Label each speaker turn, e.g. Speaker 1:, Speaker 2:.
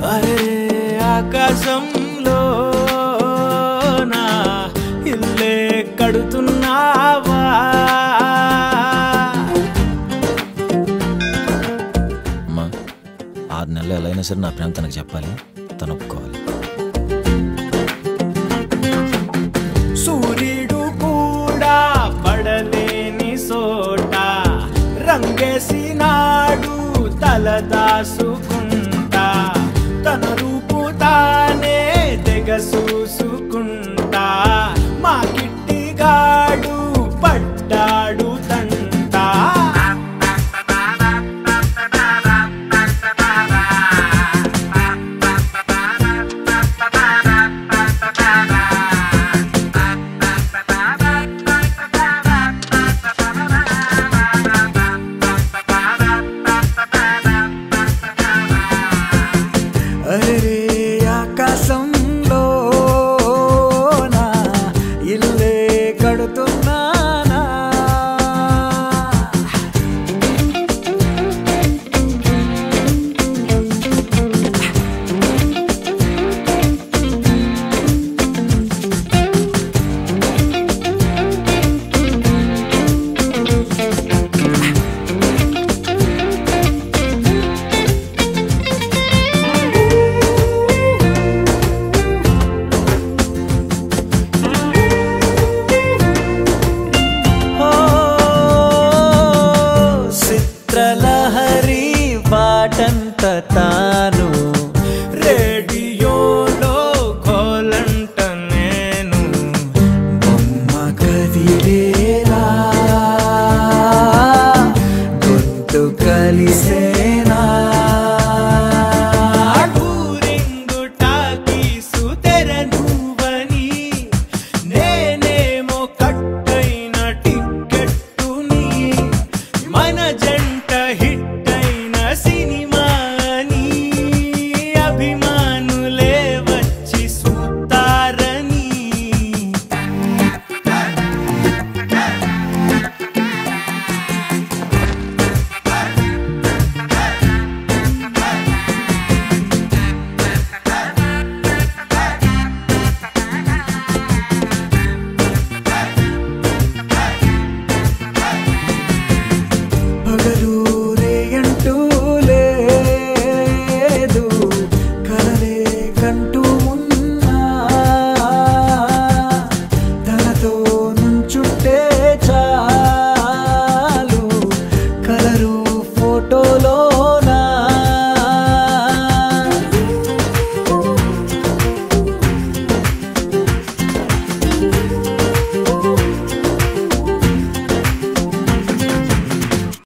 Speaker 1: అరే ఆకాశంలో నా ఇల్లే కడుతున్నావా
Speaker 2: అమ్మా ఆరు నెలలు ఎలా అయినా సరే నా ప్రేమ తనకు చెప్పాలి తను ఒప్పుకోవాలి
Speaker 1: సూర్యుడు కూడా పడలేని సోట రంగేసినాడు తల దాసుకుంటా తన రూపు తానే తెగ చూసుకుంటా మా కిట్టిగాడు పడ్డాడు తంటా అరే ఆకాశంలో నా ఇల్లే కడుతున్నానా ఓ చిత్రలహరి బాటంత తా